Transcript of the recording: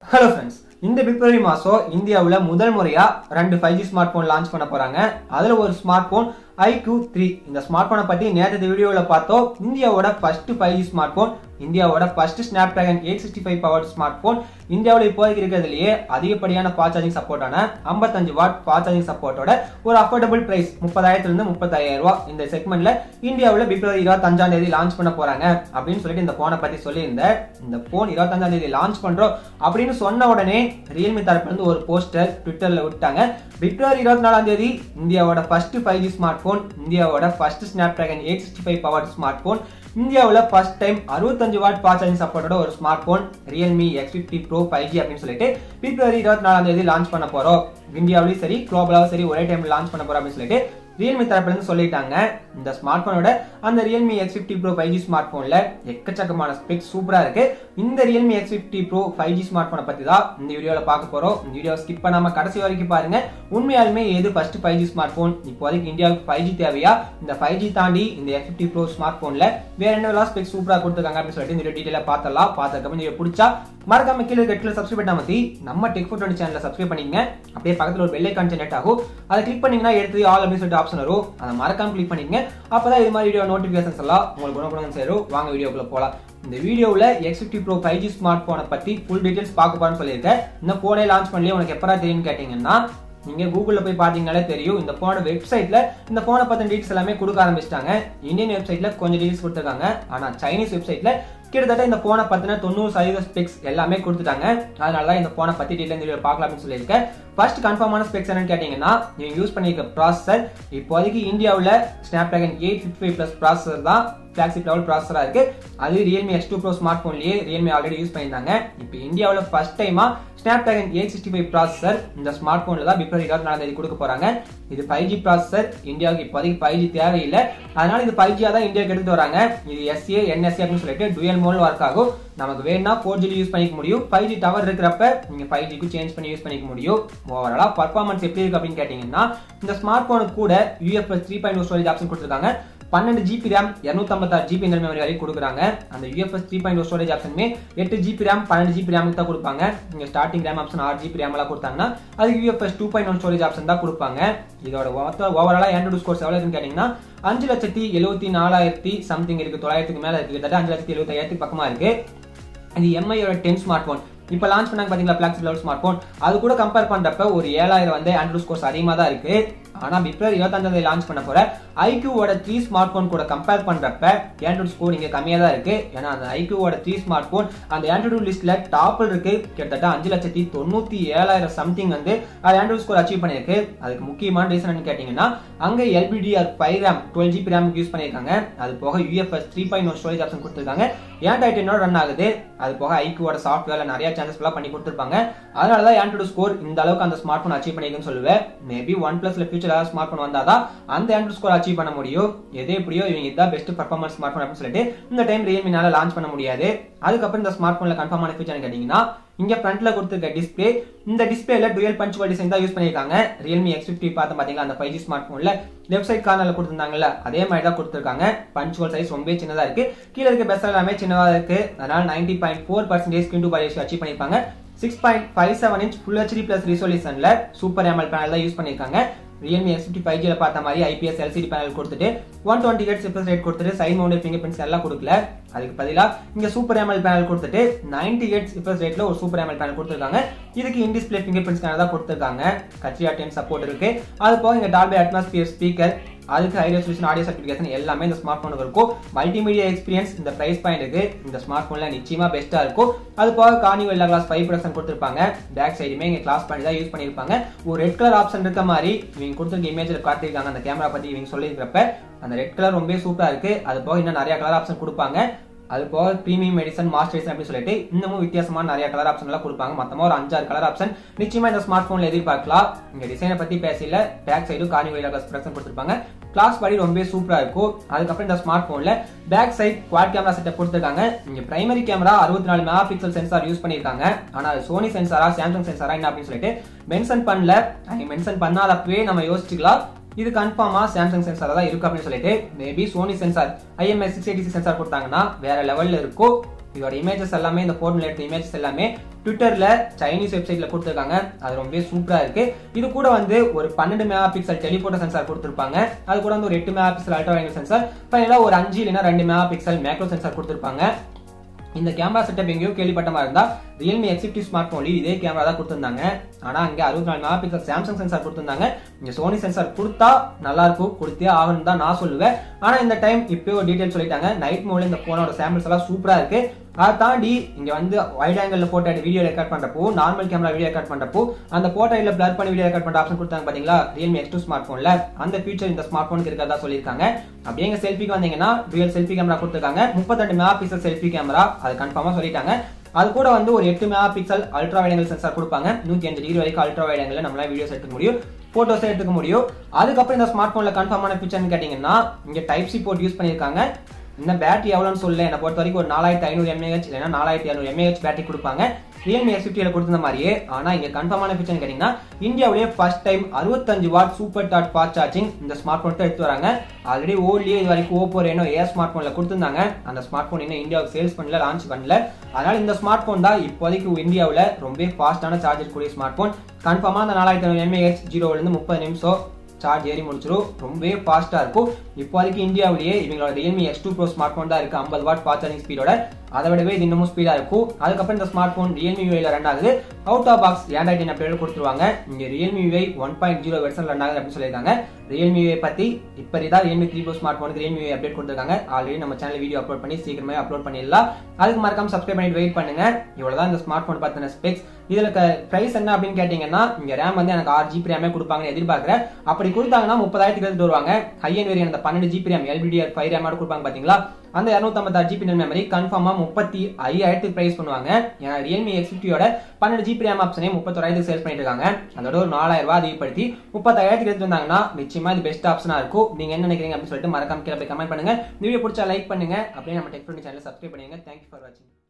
hello friends இந்த பிப்ரவரி மாசம் இந்தியாவில் முதல் முறையா ரெண்டு five G smartphone launch பண்ண போறாங்க அதுல ஒரு ஸ்மார்ட் போன் ஐக்யூ த்ரீ இந்த ஸ்மார்ட் போனை பத்தி நேற்று வீடியோவில் பார்த்தோம் இந்தியாவோட first five G smartphone இந்தியாவோட first Snapdragon eight sixty five power smartphone இந்தியாவில் இப்போதைக்கு இருக்கிறதுலயே அதிகப்படியான ஃபாஸ்ட் சார்ஜிங் சப்போர்ட்டான ஐம்பத்தஞ்சு வாட் ஃபாஸ்ட் சார்ஜிங் சப்போர்ட்டோட ஒரு அஃபோர்டபுள் பிரைஸ் முப்பதாயிரத்துல இருந்து முப்பத்தாயிரம் ரூபாய் இந்த செக்மெண்ட்ல இந்தியாவில் பிப்ரவரி இருபத்தஞ்சாம் தேதி லான்ச் பண்ண போறாங்க அப்படின்னு சொல்லிட்டு இந்த போனை பத்தி சொல்லியிருந்தேன் இந்த போன் இருபத்தஞ்சாம் தேதி லான்ச் பண்றோம் அப்படின்னு சொன்ன உடனே ரியல்மி தரப்புல இருந்து ஒரு போஸ்டர் ட்விட்டர்ல விட்டாங்க பிப்ரவரி இருபத்தி நாலாம் தேதி இந்தியாவோட first five G smartphone இந்தியாவோட first Snapdragon eight sixty five power smartphone இந்தியாவில் ஃபர்ஸ்ட் டைம் அறுபத்தஞ்சு வாட் ஃபாஸ்ட் சார்ஜிங் சப்போர்ட்டோட ஒரு smart phone Realme X fifty pro five G அப்படின்னு சொல்லிட்டு பிப்ரவரி இருபத்தி நாலாம் தேதி லான்ச் பண்ண போறோம் இந்தியாவிலையும் சரி குளோபலாவும் சரி ஒரே டைம் லான்ச் பண்ண போறோம் அப்படின்னு சொல்லிட்டு ரியல்மி தரப்புல இருந்து சொல்லிட்டாங்க இந்த ஸ்மார்ட் போனோட அந்த Realme X fifty pro five G smart போன்ல எக்கச்சக்கமான ஸ்பெக் சூப்பரா இருக்கு இந்த Realme X fifty pro five G ஸ்மார்ட் போனை பத்தி தான் இந்த வீடியோல பார்க்க போறோம் இந்த வீடியோ ஸ்கிப் பண்ணாம கடைசி வரைக்கும் பாருங்க உண்மையாலுமே எது first five G smartphone இப்போதைக்கு இந்தியாவுக்கு ஃபைவ் ஜி தேவையா இந்த ஃபைவ் ஜி தாண்டி இந்த எக்ஸ் ஃபிஃப்டி ப்ரோ ஸ்மார்ட் போன்ல வேற என்னெல்லாம் ஸ்பெக் சூப்பரா கொடுத்துருக்காங்க அப்படின்னு சொல்லிட்டு இந்த டீட்டெயில பார்த்தலாம் பார்த்ததுக்கு இந்த பிடிச்சா மறக்காம கீழே கட்டில சப்ஸ்கிரைப் பண்ண மாத்தி நம்ம டெக் ஃபோர் டுவெண்ட்டி சேனலை சப்ஸ்கிரைப் பண்ணிக்கங்க அப்படியே பக்கத்துல ஒரு பெல் ஐக்கான் ஜெனரேட் ஆகும் அதை கிளிக் பண்ணீங்கன்னா எடுத்து ஆல் அப்படின்னு சொல்லிட்டு ஆப்ஷன் வரும் அதை மறக்காம கிளிக் பண்ணிக்கங்க அப்பதான் இது மாதிரி வீடியோ நோட்டிபிகேஷன்ஸ் எல்லாம் உங்களுக்கு குணகுணம் சேரும் வாங்க வீடியோக்குள்ள போலாம் இந்த வீடியோவில் X fifty pro five G ஸ்மார்ட் போனை பத்தி ஃபுல் டீடைல்ஸ் பார்க்க போறேன்னு சொல்லியிருக்கேன் இந்த போனே லான்ச் பண்ணலையே உனக்கு எப்பரா தெரியும்னு கேட்டீங்கன்னா நீங்க கூகுள்ல போய் பாத்தீங்கனாலே தெரியும் இந்த போனோட வெப்சைட்ல இந்த போனை பத்தின டீடைல்ஸ் எல்லாமே கொடுக்க ஆரம்பிச்சிட்டாங்க இந்தியன் வெப்சைட்ல கொஞ்சம் டீடைல்ஸ் கொடுத்துருக்காங்க ஆனா சைனீஸ் வெப்சைட்ல கிட்டத்தட்ட இந்த போனை பத்தின தொண்ணூறு சதவீத ஸ்பெக்ஸ் எல்லாமே கொடுத்துட்டாங்க அதனால தான் இந்த போனை பத்தி டீடைல் பார்க்கலாம் அப்படின்னு சொல்லியிருக்கேன் ஃபர்ஸ்ட் கன்ஃபார்மான ஸ்பெக்ஸ் என்னன்னு கேட்டீங்கன்னா நீங்க யூஸ் பண்ணிருக்க ப்ராசஸர் இப்போதைக்கு இந்தியாவில் Snapdragon eight fifty five plus processor தான் ஃபிளாக்ஷிப் லெவல் ப்ராசஸரா இருக்கு அது ரியல்மி எக்ஸ் டூ ப்ரோ ஸ்மார்ட் போன்லயே ரியல்மி ஆல்ரெடி யூஸ் பண்ணியிருந்தாங்க இப்போ இந்தியாவில் ஃபர்ஸ்ட் டைமா Snapdragon eight sixty five processor இந்த ஸ்மார்ட் போன்ல தான் பிப்ரவரி இருபத்தி நாலாம் தேதி கொடுக்க போறாங்க இது ஃபைவ் ஜி ப்ராசஸர் இந்தியாவுக்கு இப்போதைக்கு ஃபைவ் ஜி தேவையில்லை அதனால இது ஃபைவ் ஜியா தான் இந்தியாவுக்கு எடுத்து வராங்க இது எஸ்ஏ என்எஸ்ஏ அப்படின்னு சொல்லிட்டு டுவல் மோல் ஒர்க் ஆகும் நமக்கு வேணா ஃபோர் ஜி யூஸ் பண்ணிக்க முடியும் ஃபைவ் ஜி டவர் இருக்கிறப்ப நீங்க ஃபைவ் ஜிக்கு சேஞ்ச் பண்ணி யூஸ் பண்ணிக்க முடியும் ஓவராலா பர்ஃபார்மன்ஸ் எப்படி இருக்கு அப்படின்னு கேட்டீங்கன்னா இந்த ஸ்மார்ட் போனுக்கு கூட UFS three point storage option கொடுத்துருக்காங்க பன்னெண்டு ஜிபி ரேம் இரநூத்தம்பத்தாறு ஜிபி இன்டர் மெமரி வரைக்கும் கொடுக்குறாங்க அந்த யூஎஃப்எஸ் த்ரீ பாயிண்ட் ஸ்டோரேஜ் ஆப்ஷனுமே எட்டு ஜிபி ரேம் பன்னெண்டு ஜிபி ரேமுக்கு தான் கொடுப்பாங்க இங்க ஸ்டார்டிங் ரேம் ஆப்ஷன் ஆறு ஜிபி ரேம் எல்லாம் கொடுத்தாங்கன்னா அது UFS two point one storage option தான் கொடுப்பாங்க இதோட மொத்த ஓவராலா ஆண்ட்ராய்டு ஸ்கோர்ஸ் எவ்வளவு இருக்குன்னு கேட்டீங்கன்னா அஞ்சு லட்சத்தி எழுபத்தி நாலாயிரத்தி சம்திங் இருக்கு தொள்ளாயிரத்துக்கு மேல இருக்கு கிட்டத்தட்ட அஞ்சு லட்சத்தி எழுபத்தி ஐயாயிரத்துக்கு பக்கமா இருக்கு இது எம்ஐயோட டென் ஸ்மார்ட் போன் இப்போ லான்ச் பண்ணாங்க பாத்தீங்களா பிளாக்ஸ் லெவல் ஸ்மார்ட் போன் அது கூட கம்பேர் பண்றப்ப ஒரு ஏழாயிரம் வந்து ஆண்ட்ராய்டு ஸ்கோர்ஸ் அதிகமாக தான் இருக்கு ஆனா பிப்ரவரி இருபத்தஞ்சாம் தேதி லான்ச் பண்ண போற ஐக்யூவோட த்ரீ ஸ்மார்ட் போன் கூட கம்பேர் பண்றப்ப ஆண்ட்ராய்டு ஸ்கோர் இங்க கம்மியா தான் இருக்கு ஏன்னா அந்த ஐக்யூவோட த்ரீ ஸ்மார்ட் போன் அந்த ஆண்ட்ராய்டு லிஸ்ட்ல டாப்பில் இருக்கு கிட்டத்தட்ட அஞ்சு லட்சத்தி தொண்ணூத்தி ஏழாயிரம் சம்திங் வந்து அது ஆண்ட்ராய்டு ஸ்கோர் அச்சீவ் பண்ணிருக்கு அதுக்கு முக்கியமான ரீசன் கேட்டீங்கன்னா அங்க LPDR five RAM twelve GB RAM use பண்ணிருக்காங்க அது போக UFS three point one storage option கொடுத்துருக்காங்க ஆண்ட்ராய்ட் என்னோட ரன் ஆகுது அது போக ஐக்யூவோட சாஃப்ட்வேர்ல நிறைய சேஞ்சஸ் எல்லாம் பண்ணி கொடுத்துருப்பாங்க அதனால தான் ஆண்ட்ராய்டு ஸ்கோர் இந்த அளவுக்கு அந்த ஸ்மார்ட் போன் அச்சீவ் பண்ணிருக்குன்னு சொல்லுவேன் மேபி ஒன் பிளஸ்ல ஃபியூச்சர் ஏதாவது ஸ்மார்ட் போன் வந்தாதான் அந்த ஆண்ட்ராய்டு ஸ்கோர் அச்சீவ் பண்ண முடியும் எது எப்படியோ இவங்க இதான் பெஸ்ட் பர்ஃபார்மன்ஸ் ஸ்மார்ட் போன் அப்படின்னு சொல்லிட்டு இந்த டைம் ரியல்மினால லான்ச் பண்ண முடியாது அதுக்கப்புறம் இந்த ஸ்மார்ட் போன்ல கன்ஃபார்மான ஃபீச்சர் கேட்டீங்கன்னா இங்க ஃப்ரண்ட்ல கொடுத்துருக்க டிஸ்பிளே இந்த டிஸ்பிளேல டுவல் பஞ்ச் டிசைன் தான் யூஸ் பண்ணிருக்காங்க ரியல்மி எக்ஸ் ஃபிஃப்டி பார்த்து பாத்தீங்களா அந்த ஃபைவ் ஜி ஸ்மார்ட் போன்ல லெஃப்ட் சைட் கார்னர்ல கொடுத்துருந்தாங்கல்ல அதே மாதிரி தான் கொடுத்துருக்காங்க பஞ்ச் ஹோல் சைஸ் ரொம்ப சின்னதா இருக்கு கீழே இருக்க பெஸ்ட் எல்லாமே சின்னதா இருக்கு அதனால ninety point four percentage skin to body achieve பண்ணிருப்பாங்க six point five seven inch full HD plus ரிசோலியூஷன்ல சூப்பர் எம்எல் பேனல் தான் யூஸ் பண்ணிருக்காங்க ரியல்மி எக்ஸ் ஃபிஃப்டி ஃபைவ் ஜியில் பார்த்த மாதிரி ஐபிஎஸ் எல்சிடி பேனல் கொடுத்துட்டு ஒன் டுவெண்ட்டி ஹெட் சிப்ஸ் ரேட் கொடுத்துட்டு சைட் மவுண்ட் ஃபிங்கர் பிரிண்ட்ஸ் எல்லாம் கொடுக்கல அதுக்கு பதிலாக இங்க சூப்பர் எம்எல் பேனல் கொடுத்துட்டு நைன்டி ஹெட் சிப்ஸ் ரேட்ல ஒரு சூப்பர் எம்எல் பேனல் கொடுத்துருக்காங்க இதுக்கு இன் டிஸ்பிளே ஃபிங்கர் பிரிண்ட்ஸ் தான் கொடுத்துருக்காங்க கட்சியா டென் சப்போர்ட் இருக்கு அது போக இங்க டால்பே அட்மாஸ்பியர் ஸ்பீக்கர் அதுக்கு ஹை ரெசல்யூஷன் ஆடியோ சர்டிஃபிகேஷன் எல்லாமே இந்த ஸ்மார்ட் போனுக்கு இருக்கும் மல்டிமீடியா எக்ஸ்பீரியன்ஸ் இந்த பிரைஸ் பாயிண்ட்டுக்கு இந்த ஸ்மார்ட் போன்ல நிச்சயமா பெஸ்டா இருக்கும் அது போக கார்னிவல் கிளாஸ் ஃபைவ் ப்ரொடக்ஷன் கொடுத்துருப்பாங்க பேக் சைடுமே இங்க கிளாஸ் பண்ணி தான் யூஸ் பண்ணிருப்பாங்க ஒரு ரெட் கலர் ஆப்ஷன் இருக்க மாதிரி இவங்க கொடுத்துருக்க இமேஜ்ல காட்டியிருக்காங்க அந்த கேமரா பத்தி இவங்க சொல்லியிருக்கிறப்ப அந்த ரெட் கலர் ரொம்ப சூப்பரா இருக்கு அது போக இன்னும் நிறைய கலர் ஆப்ஷன் கொடுப்பாங்க அது போக பிரீமியம் மெடிசன் மாஸ்டர்ஸ் அப்படின்னு சொல்லிட்டு இன்னமும் வித்தியாசமான நிறைய கலர் ஆப்ஷன் எல்லாம் கொடுப்பாங்க மொத்தமா ஒரு அஞ்சாறு கலர் ஆப்ஷன் நிச்சயமா இந்த ஸ்மார்ட் போன்ல எதிர்பார்க்கலாம் இங்க டிசைனை பத்தி பேசல பேக் சைடும் கார்னிவல் கிளாஸ் ப்ரொடக்ஷன் கொடுத்துருப்பாங்க கிளாஸ் பாடி ரொம்ப சூப்பரா இருக்கும் அதுக்கப்புறம் இந்த ஸ்மார்ட் போன்ல back side quad camera setup கொடுத்துருக்காங்க இங்க பிரைமரி கேமரா அறுபத்தி நாலு மெகா பிக்சல் சென்சார் யூஸ் பண்ணிருக்காங்க ஆனா அது சோனி சென்சாரா சாம்சங் சென்சாரா என்ன அப்படின்னு சொல்லிட்டு மென்ஷன் பண்ணல மென்ஷன் பண்ணாதப்பவே நம்ம யோசிச்சுக்கலாம் இது கன்ஃபார்மா சாம்சங் சென்சார் தான் இருக்கு அப்படின்னு சொல்லிட்டு maybe Sony sensor IMX six eighty sensor கொடுத்தாங்கன்னா வேற லெவல்ல இருக்கும் இதோட இமேஜஸ் எல்லாமே இந்த போன்ல எடுத்த இமேஜஸ் எல்லாமே ட்விட்டர்ல சைனீஸ் வெப்சைட்ல கொடுத்துருக்காங்க அது ரொம்பவே சூப்பரா இருக்கு இது கூட வந்து ஒரு பன்னெண்டு மெகா பிக்சல் டெலிபோட்டோ சென்சார் கொடுத்துருப்பாங்க அது கூட வந்து ஒரு எட்டு megapixel ultra wide sensor ஃபைனலாக ஒரு அஞ்சு இல்லைன்னா ரெண்டு மெகா பிக்சல் மேக்ரோ சென்சார் கொடுத்துருப்பாங்க இந்த கேமரா செட்டப் எங்கேயோ கேள்விப்பட்ட மாதிரி இருந்தா ரியல்மி எக்ஸ் ஃபிஃப்டி ஸ்மார்ட் போன்லயும் இதே கேமரா தான் கொடுத்திருந்தாங்க ஆனா அங்க அறுபத்தி நாலு மெகா பிக்சல் சாம்சங் சென்சார் கொடுத்திருந்தாங்க இங்க சோனி சென்சார் கொடுத்தா நல்லா இருக்கும் கொடுத்தே ஆகணும் தான் நான் சொல்லுவேன் ஆனா இந்த டைம் இப்போ ஒரு டீடைல் சொல்லிட்டாங்க நைட் மோட்ல இந்த போனோட சாம்பிள்ஸ் எல்லாம் சூப்பரா இருக்கு அதை தாண்டி இங்க வந்து wide angle photo video record பண்றப்போ நார்மல் கேமரா வீடியோ ரெக்கார்ட் பண்றப்போ அந்த போட்டோ இல்ல பிளர் பண்ணி வீடியோ ரெக்கார்ட் பண்ற ஆப்ஷன் கொடுத்தாங்க பாத்தீங்களா ரியல்மி எக்ஸ் டூ ஸ்மார்ட் போன்ல அந்த ஃபீச்சர் இந்த ஸ்மார்ட் போனுக்கு இருக்கிறதா சொல்லியிருக்காங்க அப்படியே எங்க செல்ஃபிக்கு வந்தீங்கன்னா ரியல் செல்ஃபி கேமரா கொடுத்துருக்காங்க முப்பத்தெட்டு மெகா பிக்சல் செல்ஃபி கேமரா அது கன்ஃபார்மா சொல்லிட்டாங்க அது கூட வந்து ஒரு எட்டு megapixel ultra wide sensor கொடுப்பாங்க நூத்தி அஞ்சு டிகிரி வரைக்கும் அல்ட்ரா வைட் ஆங்கிள் நம்மளால வீடியோஸ் எடுத்துக்க முடியும் போட்டோஸ் எடுத்துக்க முடியும் அதுக்கப்புறம் இந்த ஸ்மார்ட் போன்ல கன்ஃபார்மான ஃபீச்சர்னு கேட்டீங்கன்னா இங்க டைப் சி போர்ட் யூஸ் பண்ணியிருக்காங்க இன்னும் பேட்டரி எவ்வளோன்னு சொல்லல என்னை பொறுத்த வரைக்கும் ஒரு நாலாயிரத்தி ஐநூறு எம்ஏஹெச் இல்லைன்னா நாலாயிரத்தி ஐநூறு எம்ஏஹெச் பேட்டரி கொடுப்பாங்க ரியல்மி எக்ஸ் ஃபிஃப்டியில் கொடுத்த மாதிரியே ஆனா இங்க கன்ஃபார்மான ஃபீச்சர் கேட்டீங்கன்னா இந்தியாவிலேயே ஃபர்ஸ்ட் டைம் அறுபத்தஞ்சு வாட் சூப்பர் டாட் ஃபாஸ்ட் சார்ஜிங் இந்த ஸ்மார்ட் போன் எடுத்து வராங்க ஆல்ரெடி ஓல்ட்லயே இது வரைக்கும் ஓப்போ ரெனோ ஏ ஸ்மார்ட் போன்ல கொடுத்துருந்தாங்க அந்த ஸ்மார்ட் போன் இன்னும் இந்தியாவுக்கு சேல்ஸ் பண்ணல லான்ச் பண்ணல அதனால இந்த ஸ்மார்ட் போன் தான் இப்போதைக்கு இந்தியாவில் ரொம்ப ஃபாஸ்டான சார்ஜர் கூடிய ஸ்மார்ட் போன் கன்ஃபார்மா அந்த நாலாயிரத்தி ஐநூறு எம்ஏஹெச் ஜீரோல இருந்து முப்பது நிமிஷம் சார்ஜ் ஏறி முடிச்சிடும் ரொம்பவே ஃபாஸ்டா இருக்கும் இப்போதைக்கு இந்தியாவிலேயே இவங்களோட Realme X two pro smart phone தான் இருக்கு ஐம்பது வாட் ஃபாஸ்ட் சார்ஜிங் ஸ்பீடோட அதை விடவே இது இன்னமும் ஸ்பீடா இருக்கும் அதுக்கப்புறம் இந்த ஸ்மார்ட் போன் ரியல்மி யூஐல ரன் ஆகுது out of box Android ten update கொடுத்துருவாங்க இங்க Realme UI one point zero version run ஆகுது அப்படின்னு சொல்லியிருக்காங்க ரியல்மி யூஐ பத்தி இப்போ தான் ரியல்மி த்ரீ ப்ரோ ஸ்மார்ட் போனுக்கு ரியல்மி யூஐ அப்டேட் கொடுத்துருக்காங்க ஆல்ரெடி நம்ம சேனல் வீடியோ அப்லோட் பண்ணி சீக்கிரமே அப்லோட் பண்ணிடலாம் அதுக்கு மறக்காம சப்ஸ்கிரைப் பண்ணிட்டு வெயிட் பண்ணுங்க இவ்வளவுதான் இந்த ஸ்மார்ட் போன் பத்தின ஸ்பெக்ஸ் இதுல பிரைஸ் என்ன அப்படின்னு கேட்டீங்கன்னா இங்க ரேம் வந்து எனக்கு ஆறு ஜிபி ரேமே கொடுப்பாங்கன்னு எதிர்பார்க்கிறேன் அப்படி கொடுத்தாங்கன்னா முப்பதாயிரத்துக்கு எடுத்துட்டு வருவாங்க ஹை அண்ட் வேரியன் அந்த பன்னெண்டு ஜிபி ரேம் எல்பிடிஆர் ஃபைவ் ரேமோட கொடுப்பாங்க பாத்தீங்களா அந்த இரநூத்தம்பத்தாறு ஜிபி மெமரி கன்ஃபார்மா முப்பத்தி ஐயாயிரத்துக்கு பிரைஸ் பண்ணுவாங்க ஏன்னா ரியல்மி எக்ஸ் ஃபிஃப்டியோட பன்னெண்டு ஜிபி ரேம் ஆப்ஷனே முப்பத்தோராயிரத்துக்கு சேல்ஸ் பண்ணிட்டு இருக்காங்க அதோட ஒரு நாலாயிரம் ரூபாய் அதிகப்படுத்தி முப்பத்தாயிரத்துக்கு எடுத்து வந்தாங்கன்னா நிச்சயமா இது பெஸ்ட் ஆப்ஷனா இருக்கும் நீங்க என்ன நினைக்கிறீங்க அப்படின்னு சொல்லிட்டு மறக்காம கீழே போய் கமெண்ட் பண்ணுங்க வீடியோ பிடிச்சா லைக் பண்ணுங்க அப்படியே நம்ம டெக் சேனல் சப்ஸ்கிரைப் பண்ணுங்க தேங்க்யூ ஃபார் வாட்சிங்